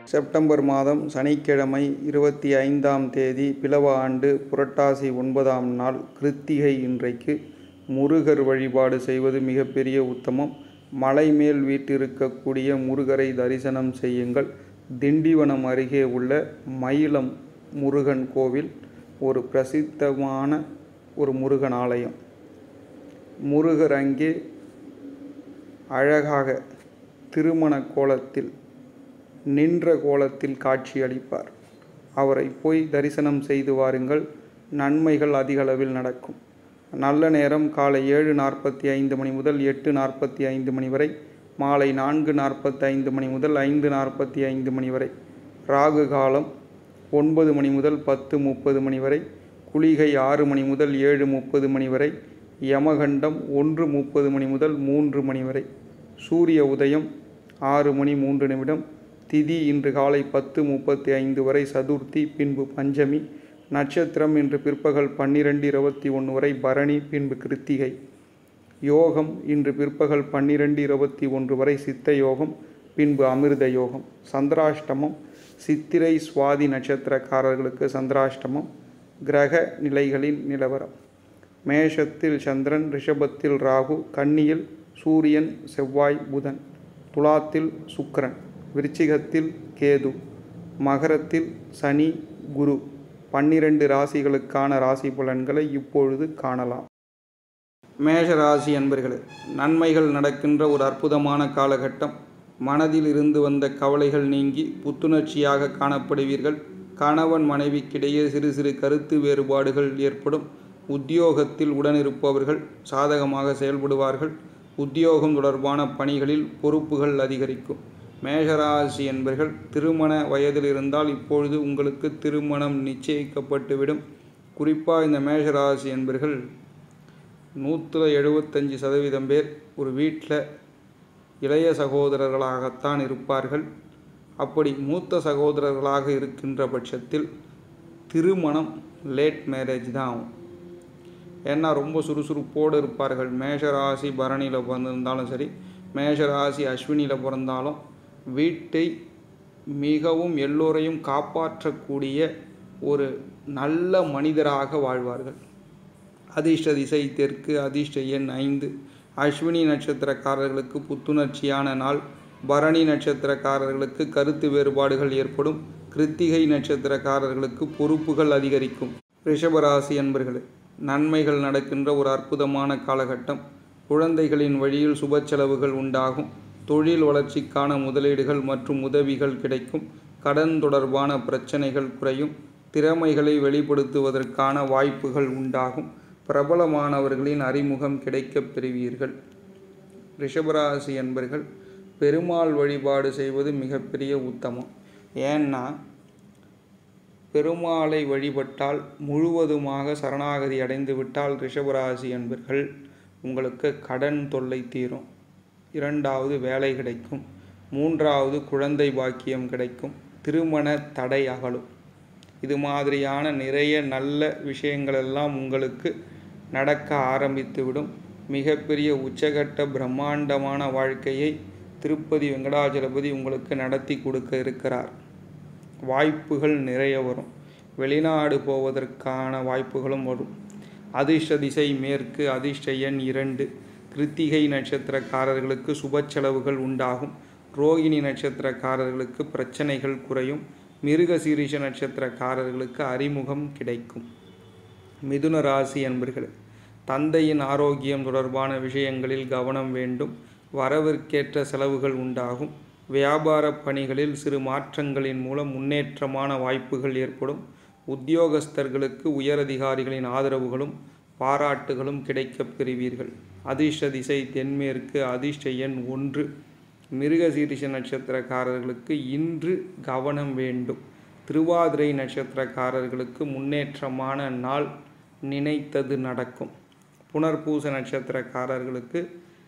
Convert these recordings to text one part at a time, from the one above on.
September மாதம் சனிக்கிழமை இருபத்தி ஐந்தாம் தேதி பிலவ ஆண்டு புரட்டாசி ஒன்பதாம் நாள் கிருத்திகை இன்றைக்கு முருகர் வழிபாடு செய்வது மிகப்பெரிய உத்தமம் மலை மேல் வீட்டிருக்கக்கூடிய முருகரை தரிசனம் செய்யுங்கள் திண்டிவனம் அருகே உள்ள மயிலம் முருகன் கோவில் ஒரு பிரசித்தமான ஒரு முருகன் ஆலயம் முருகர் அங்கே அழகாக திருமண கோலத்தில் நின்ற கோலத்தில் காட்சியளிப்பார் அவரை போய் தரிசனம் செய்து வாருங்கள் நன்மைகள் அதிகளவில் நடக்கும் நல்ல நேரம் காலை ஏழு நாற்பத்தி ஐந்து மணி முதல் எட்டு நாற்பத்தி ஐந்து மணி வரை மாலை நான்கு நாற்பத்தி ஐந்து மணி முதல் ஐந்து நாற்பத்தி ஐந்து மணி வரை ராகு காலம் ஒன்பது மணி முதல் பத்து முப்பது மணி வரை குளிகை ஆறு மணி முதல் ஏழு முப்பது மணி வரை யமகண்டம் ஒன்று முப்பது மணி முதல் மூன்று மணி வரை சூரிய உதயம் ஆறு மணி மூன்று நிமிடம் திதி இன்று காலை பத்து முப்பத்தி ஐந்து வரை சதுர்த்தி பின்பு பஞ்சமி நட்சத்திரம் இன்று பிற்பகல் பன்னிரெண்டு இருபத்தி ஒன்று வரை பரணி பின்பு கிருத்திகை யோகம் இன்று பிற்பகல் பன்னிரெண்டு இருபத்தி ஒன்று வரை சித்த யோகம் பின்பு அமிர்த யோகம் சந்திராஷ்டமம் சித்திரை சுவாதி நட்சத்திரக்காரர்களுக்கு சந்திராஷ்டமம் கிரக நிலைகளின் நிலவரம் மேஷத்தில் சந்திரன் ரிஷபத்தில் ராகு கன்னியில் சூரியன் செவ்வாய் புதன் துலாத்தில் சுக்கிரன் விருச்சிகத்தில் கேது மகரத்தில் சனி குரு பன்னிரண்டு ராசிகளுக்கான ராசி பலன்களை இப்பொழுது காணலாம் மேஷ ராசி அன்பர்களே நன்மைகள் நடக்கின்ற ஒரு அற்புதமான காலகட்டம் மனதில் இருந்து வந்த கவலைகள் நீங்கி புத்துணர்ச்சியாக காணப்படுவீர்கள் கணவன் மனைவிக்கிடையே சிறு சிறு கருத்து வேறுபாடுகள் ஏற்படும் உத்தியோகத்தில் உடனிருப்பவர்கள் சாதகமாக செயல்படுவார்கள் உத்தியோகம் தொடர்பான பணிகளில் பொறுப்புகள் அதிகரிக்கும் மேஷராசி என்பர்கள் திருமண வயதில் இருந்தால் இப்பொழுது உங்களுக்கு திருமணம் நிச்சயிக்கப்பட்டுவிடும் குறிப்பாக இந்த மேஷராசி என்பர்கள் நூற்றில் எழுபத்தஞ்சி சதவீதம் பேர் ஒரு வீட்டில் இளைய சகோதரர்களாகத்தான் இருப்பார்கள் அப்படி மூத்த சகோதரர்களாக இருக்கின்ற பட்சத்தில் திருமணம் லேட் மேரேஜ் தான் ஆகும் ஏன்னா ரொம்ப சுறுசுறுப்போடு இருப்பார்கள் மேஷராசி பரணியில் பிறந்திருந்தாலும் சரி மேஷராசி அஸ்வினியில் பிறந்தாலும் வீட்டை மிகவும் எல்லோரையும் காப்பாற்றக்கூடிய ஒரு நல்ல மனிதராக வாழ்வார்கள் அதிர்ஷ்ட திசை தெற்கு அதிர்ஷ்ட எண் ஐந்து அஸ்வினி நட்சத்திரக்காரர்களுக்கு புத்துணர்ச்சியான நாள் பரணி நட்சத்திரக்காரர்களுக்கு கருத்து வேறுபாடுகள் ஏற்படும் கிருத்திகை நட்சத்திரக்காரர்களுக்கு பொறுப்புகள் அதிகரிக்கும் ரிஷபராசி என்பர்களே நன்மைகள் நடக்கின்ற ஒரு அற்புதமான காலகட்டம் குழந்தைகளின் வழியில் சுப செலவுகள் உண்டாகும் தொழில் வளர்ச்சிக்கான முதலீடுகள் மற்றும் உதவிகள் கிடைக்கும் கடன் தொடர்பான பிரச்சனைகள் குறையும் திறமைகளை வெளிப்படுத்துவதற்கான வாய்ப்புகள் உண்டாகும் பிரபலமானவர்களின் அறிமுகம் கிடைக்கப் பெறுவீர்கள் ரிஷபராசி என்பர்கள் பெருமாள் வழிபாடு செய்வது மிகப்பெரிய உத்தமம் ஏன்னா பெருமாளை வழிபட்டால் முழுவதுமாக சரணாகதி அடைந்து விட்டால் ரிஷபராசி என்பர்கள் உங்களுக்கு கடன் தொல்லை தீரும் இரண்டாவது வேலை கிடைக்கும் மூன்றாவது குழந்தை பாக்கியம் கிடைக்கும் திருமண தடை அகலும் இது மாதிரியான நிறைய நல்ல விஷயங்களெல்லாம் உங்களுக்கு நடக்க ஆரம்பித்துவிடும் மிகப்பெரிய உச்சகட்ட பிரம்மாண்டமான வாழ்க்கையை திருப்பதி வெங்கடாஜலபதி உங்களுக்கு நடத்தி கொடுக்க இருக்கிறார் வாய்ப்புகள் நிறைய வரும் வெளிநாடு போவதற்கான வாய்ப்புகளும் வரும் அதிர்ஷ்ட திசை மேற்கு அதிர்ஷ்ட எண் இரண்டு கிருத்திகை நட்சத்திரக்காரர்களுக்கு சுப செலவுகள் உண்டாகும் ரோகிணி நட்சத்திரக்காரர்களுக்கு பிரச்சனைகள் குறையும் மிருக சீரிஷ நட்சத்திரக்காரர்களுக்கு அறிமுகம் கிடைக்கும் மிதுன ராசி என்பர்கள் தந்தையின் ஆரோக்கியம் தொடர்பான விஷயங்களில் கவனம் வேண்டும் வரவிற்கேற்ற செலவுகள் உண்டாகும் வியாபார பணிகளில் சிறு மாற்றங்களின் மூலம் முன்னேற்றமான வாய்ப்புகள் ஏற்படும் உத்தியோகஸ்தர்களுக்கு உயரதிகாரிகளின் ஆதரவுகளும் பாராட்டுகளும் கிடைக்கப் பெறுவீர்கள் அதிர்ஷ்ட திசை தென்மேற்கு அதிர்ஷ்ட எண் ஒன்று மிருகசீரிஷ நட்சத்திரக்காரர்களுக்கு இன்று கவனம் வேண்டும் திருவாதிரை நட்சத்திரக்காரர்களுக்கு முன்னேற்றமான நாள் நினைத்தது நடக்கும் புனர்பூச நட்சத்திரக்காரர்களுக்கு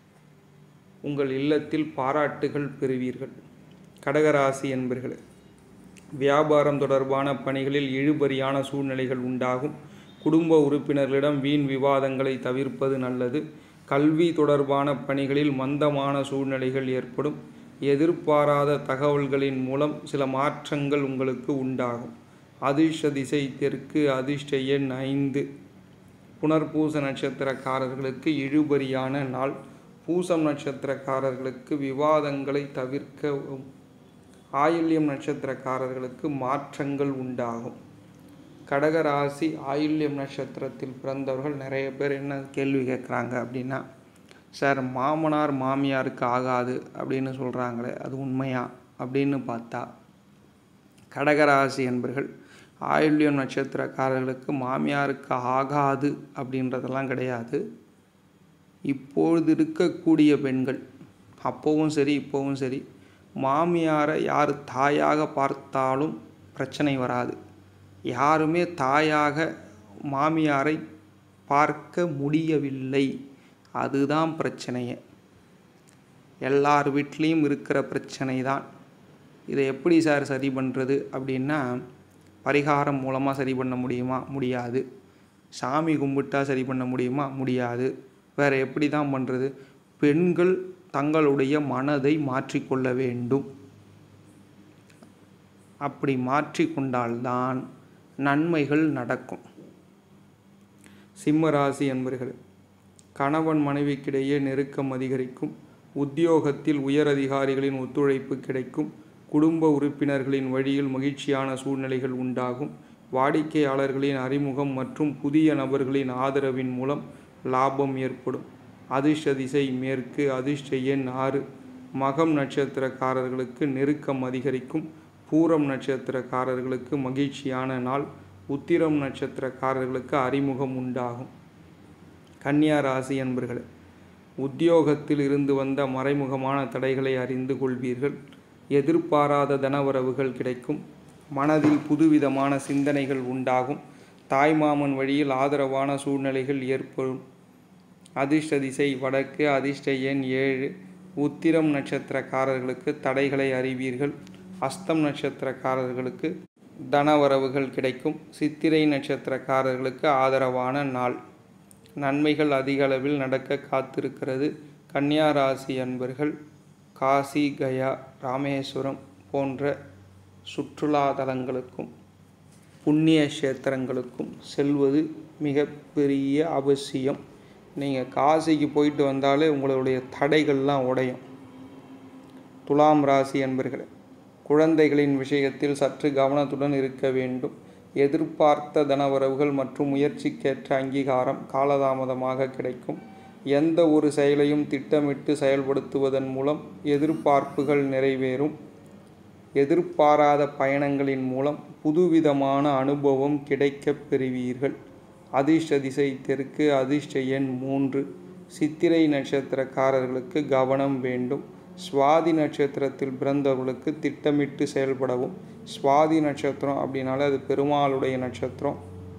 உங்கள் இல்லத்தில் பாராட்டுகள் பெறுவீர்கள் கடகராசி என்பர்களே வியாபாரம் தொடர்பான பணிகளில் இழுபறியான சூழ்நிலைகள் உண்டாகும் குடும்ப உறுப்பினர்களிடம் வீண் விவாதங்களை தவிர்ப்பது நல்லது கல்வி தொடர்பான பணிகளில் மந்தமான சூழ்நிலைகள் ஏற்படும் எதிர்பாராத தகவல்களின் மூலம் சில மாற்றங்கள் உங்களுக்கு உண்டாகும் அதிர்ஷ்ட திசை தெற்கு அதிர்ஷ்ட எண் ஐந்து புனர்பூச நட்சத்திரக்காரர்களுக்கு இழுபறியான நாள் பூசம் நட்சத்திரக்காரர்களுக்கு விவாதங்களை தவிர்க்கவும் ஆயில்யம் நட்சத்திரக்காரர்களுக்கு மாற்றங்கள் உண்டாகும் கடகராசி ஆயில்யம் நட்சத்திரத்தில் பிறந்தவர்கள் நிறைய பேர் என்ன கேள்வி கேட்குறாங்க அப்படின்னா சார் மாமனார் மாமியாருக்கு ஆகாது அப்படின்னு சொல்கிறாங்களே அது உண்மையா அப்படின்னு பார்த்தா கடகராசி என்பர்கள் ஆயுள்யம் நட்சத்திரக்காரர்களுக்கு மாமியாருக்கு ஆகாது அப்படின்றதெல்லாம் கிடையாது இப்பொழுது இருக்கக்கூடிய பெண்கள் அப்போவும் சரி இப்போவும் சரி மாமியாரை யார் தாயாக பார்த்தாலும் பிரச்சனை வராது யாருமே தாயாக மாமியாரை பார்க்க முடியவில்லை அதுதான் பிரச்சனையே எல்லார் வீட்லேயும் இருக்கிற பிரச்சனை தான் இதை எப்படி சார் சரி பண்ணுறது அப்படின்னா பரிகாரம் மூலமாக சரி பண்ண முடியுமா முடியாது சாமி கும்பிட்டா சரி பண்ண முடியுமா முடியாது வேறு எப்படி தான் பண்ணுறது பெண்கள் தங்களுடைய மனதை மாற்றிக்கொள்ள வேண்டும் அப்படி மாற்றிக்கொண்டால்தான் நன்மைகள் நடக்கும் சிம்ம ராசி என்பர்கள் கணவன் மனைவிக்கிடையே நெருக்கம் அதிகரிக்கும் உத்தியோகத்தில் உயர் அதிகாரிகளின் ஒத்துழைப்பு கிடைக்கும் குடும்ப உறுப்பினர்களின் வழியில் மகிழ்ச்சியான சூழ்நிலைகள் உண்டாகும் வாடிக்கையாளர்களின் அறிமுகம் மற்றும் புதிய நபர்களின் ஆதரவின் மூலம் லாபம் ஏற்படும் அதிர்ஷ்ட திசை மேற்கு அதிர்ஷ்ட எண் ஆறு மகம் நட்சத்திரக்காரர்களுக்கு நெருக்கம் அதிகரிக்கும் பூரம் நட்சத்திரக்காரர்களுக்கு மகிழ்ச்சியான நாள் உத்திரம் நட்சத்திரக்காரர்களுக்கு அறிமுகம் உண்டாகும் கன்னியா ராசி என்பர்களே உத்தியோகத்தில் இருந்து வந்த மறைமுகமான தடைகளை அறிந்து கொள்வீர்கள் எதிர்பாராத தனவரவுகள் கிடைக்கும் மனதில் புதுவிதமான சிந்தனைகள் உண்டாகும் தாய்மாமன் வழியில் ஆதரவான சூழ்நிலைகள் ஏற்படும் அதிர்ஷ்ட திசை வடக்கு அதிர்ஷ்ட எண் ஏழு உத்திரம் நட்சத்திரக்காரர்களுக்கு தடைகளை அறிவீர்கள் அஸ்தம் நட்சத்திரக்காரர்களுக்கு தனவரவுகள் கிடைக்கும் சித்திரை நட்சத்திரக்காரர்களுக்கு ஆதரவான நாள் நன்மைகள் அதிக அளவில் நடக்க காத்திருக்கிறது கன்னியா ராசி அன்பர்கள் காசி கயா ராமேஸ்வரம் போன்ற சுற்றுலா தலங்களுக்கும் புண்ணிய கஷேத்திரங்களுக்கும் செல்வது மிகப்பெரிய அவசியம் நீங்கள் காசிக்கு போயிட்டு வந்தாலே உங்களுடைய தடைகள்லாம் உடையும் துலாம் ராசி என்பர்களே குழந்தைகளின் விஷயத்தில் சற்று கவனத்துடன் இருக்க வேண்டும் எதிர்பார்த்த தனவரவுகள் மற்றும் முயற்சிக்கேற்ற அங்கீகாரம் காலதாமதமாக கிடைக்கும் எந்த ஒரு செயலையும் திட்டமிட்டு செயல்படுத்துவதன் மூலம் எதிர்பார்ப்புகள் நிறைவேறும் எதிர்பாராத பயணங்களின் மூலம் புதுவிதமான அனுபவம் கிடைக்கப் பெறுவீர்கள் அதிர்ஷ்ட திசை தெற்கு அதிர்ஷ்ட எண் மூன்று சித்திரை நட்சத்திரக்காரர்களுக்கு கவனம் வேண்டும் சுவாதி நட்சத்திரத்தில் பிறந்தவர்களுக்கு திட்டமிட்டு செயல்படவும் சுவாதி நட்சத்திரம் அப்படின்னாலே அது பெருமாளுடைய நட்சத்திரம்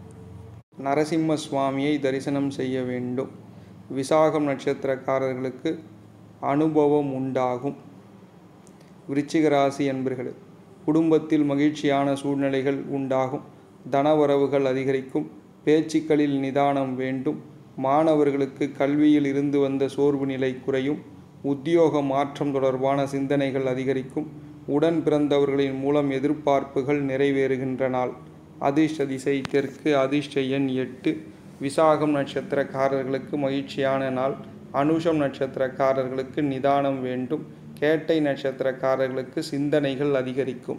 நரசிம்ம சுவாமியை தரிசனம் செய்ய வேண்டும் விசாகம் நட்சத்திரக்காரர்களுக்கு அனுபவம் உண்டாகும் விருச்சிக ராசி என்பர்களே குடும்பத்தில் மகிழ்ச்சியான சூழ்நிலைகள் உண்டாகும் தனவரவுகள் அதிகரிக்கும் பேச்சுக்களில் நிதானம் வேண்டும் மாணவர்களுக்கு கல்வியில் இருந்து வந்த சோர்வு நிலை குறையும் உத்தியோக மாற்றம் தொடர்பான சிந்தனைகள் அதிகரிக்கும் உடன் பிறந்தவர்களின் மூலம் எதிர்பார்ப்புகள் நிறைவேறுகின்ற நாள் அதிர்ஷ்ட திசை தெற்கு அதிர்ஷ்ட எண் எட்டு விசாகம் நட்சத்திரக்காரர்களுக்கு மகிழ்ச்சியான நாள் அனுஷம் நட்சத்திரக்காரர்களுக்கு நிதானம் வேண்டும் கேட்டை நட்சத்திரக்காரர்களுக்கு சிந்தனைகள் அதிகரிக்கும்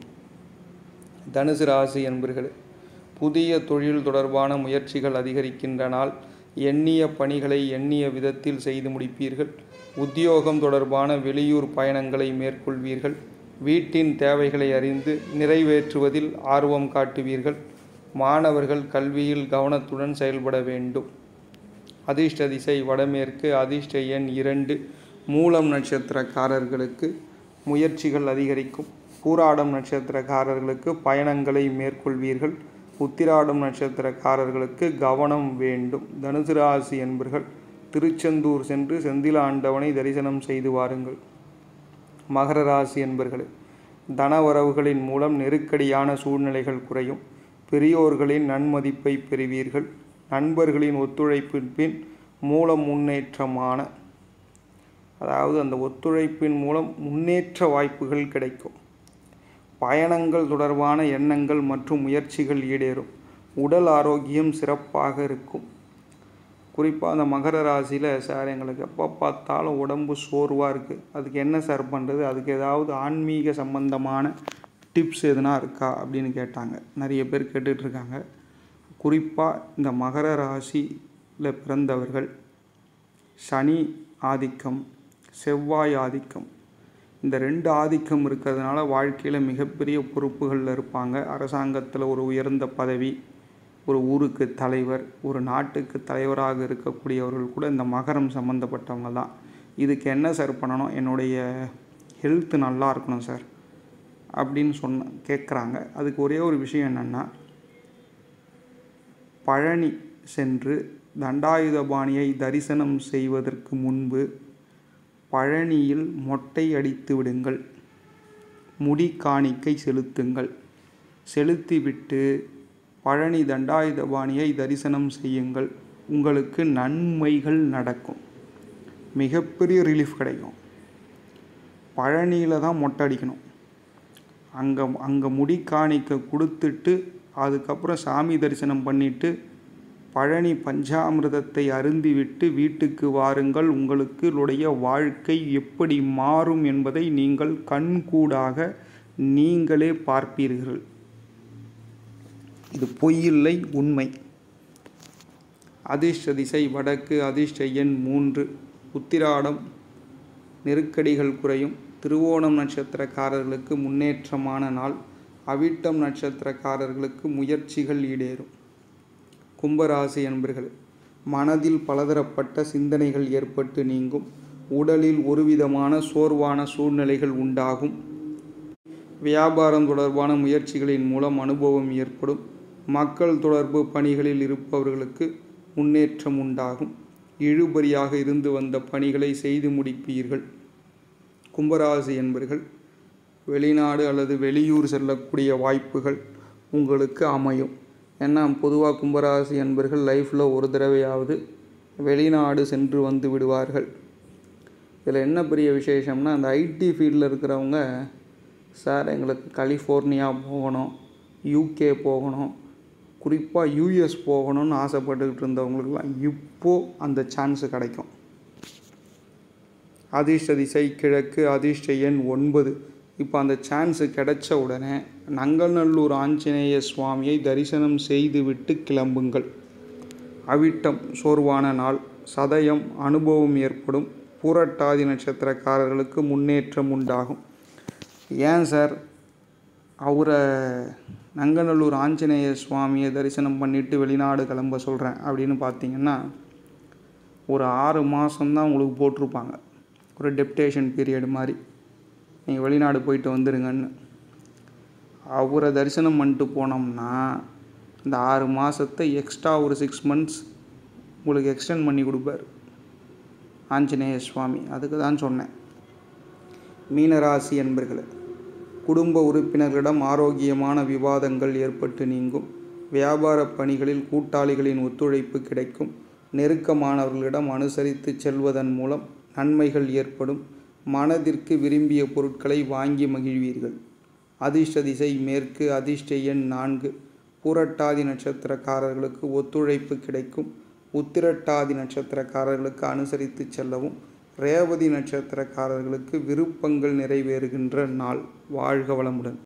தனுசு ராசி என்பர்களே புதிய தொழில் தொடர்பான முயற்சிகள் அதிகரிக்கின்ற நாள் எண்ணிய பணிகளை எண்ணிய விதத்தில் செய்து முடிப்பீர்கள் உத்தியோகம் தொடர்பான வெளியூர் பயணங்களை மேற்கொள்வீர்கள் வீட்டின் தேவைகளை அறிந்து நிறைவேற்றுவதில் ஆர்வம் காட்டுவீர்கள் மாணவர்கள் கல்வியில் கவனத்துடன் செயல்பட வேண்டும் அதிர்ஷ்ட திசை வடமேற்கு அதிர்ஷ்ட எண் இரண்டு மூலம் நட்சத்திரக்காரர்களுக்கு முயற்சிகள் அதிகரிக்கும் பூராடம் நட்சத்திரக்காரர்களுக்கு பயணங்களை மேற்கொள்வீர்கள் உத்திராடம் நட்சத்திரக்காரர்களுக்கு கவனம் வேண்டும் தனுசு ராசி என்பர்கள் திருச்செந்தூர் சென்று செந்தில ஆண்டவனை தரிசனம் செய்து வாருங்கள் மகர ராசி என்பர்களே தனவரவுகளின் மூலம் நெருக்கடியான சூழ்நிலைகள் குறையும் பெரியோர்களின் நன்மதிப்பை பெறுவீர்கள் நண்பர்களின் ஒத்துழைப்பின் பின் மூலம் முன்னேற்றமான அதாவது அந்த ஒத்துழைப்பின் மூலம் முன்னேற்ற வாய்ப்புகள் கிடைக்கும் பயணங்கள் தொடர்பான எண்ணங்கள் மற்றும் முயற்சிகள் ஈடேறும் உடல் ஆரோக்கியம் சிறப்பாக இருக்கும் குறிப்பாக அந்த மகர ராசியில் சார் எங்களுக்கு எப்போ பார்த்தாலும் உடம்பு சோர்வாக இருக்குது அதுக்கு என்ன சார் பண்ணுறது அதுக்கு ஏதாவது ஆன்மீக சம்பந்தமான டிப்ஸ் எதுனா இருக்கா அப்படின்னு கேட்டாங்க நிறைய பேர் கேட்டுட்ருக்காங்க குறிப்பாக இந்த மகர ராசியில் பிறந்தவர்கள் சனி ஆதிக்கம் செவ்வாய் ஆதிக்கம் இந்த ரெண்டு ஆதிக்கம் இருக்கிறதுனால வாழ்க்கையில் மிகப்பெரிய பொறுப்புகளில் இருப்பாங்க அரசாங்கத்தில் ஒரு உயர்ந்த பதவி ஒரு ஊருக்கு தலைவர் ஒரு நாட்டுக்கு தலைவராக இருக்கக்கூடியவர்கள் கூட இந்த மகரம் சம்மந்தப்பட்டவங்க தான் இதுக்கு என்ன சார் பண்ணணும் என்னுடைய ஹெல்த் நல்லா இருக்கணும் சார் அப்படின்னு சொன்ன கேட்குறாங்க அதுக்கு ஒரே ஒரு விஷயம் என்னென்னா பழனி சென்று தண்டாயுதபாணியை தரிசனம் செய்வதற்கு முன்பு பழனியில் மொட்டை அடித்து விடுங்கள் முடி காணிக்கை செலுத்துங்கள் செலுத்திவிட்டு பழனி தண்டாயுதபாணியை தரிசனம் செய்யுங்கள் உங்களுக்கு நன்மைகள் நடக்கும் மிகப்பெரிய ரிலீஃப் கிடைக்கும் பழனியில் தான் மொட்டை அடிக்கணும் அங்கே அங்கே முடி காணிக்கை கொடுத்துட்டு அதுக்கப்புறம் சாமி தரிசனம் பண்ணிவிட்டு பழனி பஞ்சாமிர்தத்தை அருந்திவிட்டு வீட்டுக்கு வாருங்கள் உங்களுக்கு உடைய வாழ்க்கை எப்படி மாறும் என்பதை நீங்கள் கண்கூடாக நீங்களே பார்ப்பீர்கள் இது பொய்யில்லை உண்மை அதிர்ஷ்ட திசை வடக்கு அதிர்ஷ்ட எண் மூன்று உத்திராடம் நெருக்கடிகள் குறையும் திருவோணம் நட்சத்திரக்காரர்களுக்கு முன்னேற்றமான நாள் அவிட்டம் நட்சத்திரக்காரர்களுக்கு முயற்சிகள் ஈடேறும் கும்பராசி என்பர்கள் மனதில் பலதரப்பட்ட சிந்தனைகள் ஏற்பட்டு நீங்கும் உடலில் ஒருவிதமான சோர்வான சூழ்நிலைகள் உண்டாகும் வியாபாரம் தொடர்பான முயற்சிகளின் மூலம் அனுபவம் ஏற்படும் மக்கள் தொடர்பு பணிகளில் இருப்பவர்களுக்கு முன்னேற்றம் உண்டாகும் இழுபறியாக இருந்து வந்த பணிகளை செய்து முடிப்பீர்கள் கும்பராசி என்பர்கள் வெளிநாடு அல்லது வெளியூர் செல்லக்கூடிய வாய்ப்புகள் உங்களுக்கு அமையும் ஏன்னா பொதுவாக கும்பராசி என்பர்கள் லைஃப்பில் ஒரு தடவையாவது வெளிநாடு சென்று வந்து விடுவார்கள் இதில் என்ன பெரிய விசேஷம்னா அந்த ஐடி ஃபீல்டில் இருக்கிறவங்க சார் எங்களுக்கு கலிஃபோர்னியா போகணும் யூகே போகணும் குறிப்பாக யூஎஸ் போகணும்னு ஆசைப்பட்டுக்கிட்டு இருந்தவங்களுக்குலாம் இப்போது அந்த சான்ஸு கிடைக்கும் அதிர்ஷ்ட திசை கிழக்கு அதிர்ஷ்ட எண் ஒன்பது இப்போ அந்த சான்ஸு கிடைச்ச உடனே நங்கநல்லூர் ஆஞ்சநேய சுவாமியை தரிசனம் செய்துவிட்டு கிளம்புங்கள் அவிட்டம் சோர்வான நாள் சதயம் அனுபவம் ஏற்படும் பூரட்டாதி நட்சத்திரக்காரர்களுக்கு முன்னேற்றம் உண்டாகும் ஏன் சார் அவரை நங்கநல்லூர் ஆஞ்சநேய சுவாமியை தரிசனம் பண்ணிவிட்டு வெளிநாடு கிளம்ப சொல்கிறேன் அப்படின்னு பார்த்தீங்கன்னா ஒரு ஆறு மாதம்தான் உங்களுக்கு போட்டிருப்பாங்க ஒரு டெப்டேஷன் பீரியட் மாதிரி நீங்கள் வெளிநாடு போயிட்டு வந்துடுங்கன்னு அவரை தரிசனம் பண்ணிட்டு போனோம்னா இந்த ஆறு மாதத்தை எக்ஸ்ட்ரா ஒரு சிக்ஸ் மந்த்ஸ் உங்களுக்கு எக்ஸ்டெண்ட் பண்ணி கொடுப்பார் ஆஞ்சநேய சுவாமி அதுக்கு தான் சொன்னேன் மீனராசி என்பர்களே குடும்ப உறுப்பினர்களிடம் ஆரோக்கியமான விவாதங்கள் ஏற்பட்டு நீங்கும் வியாபார பணிகளில் கூட்டாளிகளின் ஒத்துழைப்பு கிடைக்கும் நெருக்கமானவர்களிடம் அனுசரித்து செல்வதன் மூலம் நன்மைகள் ஏற்படும் மனதிற்கு விரும்பிய பொருட்களை வாங்கி மகிழ்வீர்கள் அதிர்ஷ்ட திசை மேற்கு அதிர்ஷ்ட எண் நான்கு பூரட்டாதி நட்சத்திரக்காரர்களுக்கு ஒத்துழைப்பு கிடைக்கும் உத்திரட்டாதி நட்சத்திரக்காரர்களுக்கு அனுசரித்து செல்லவும் ரேவதி நட்சத்திரக்காரர்களுக்கு விருப்பங்கள் நிறைவேறுகின்ற நாள் வாழ்க வளமுடன்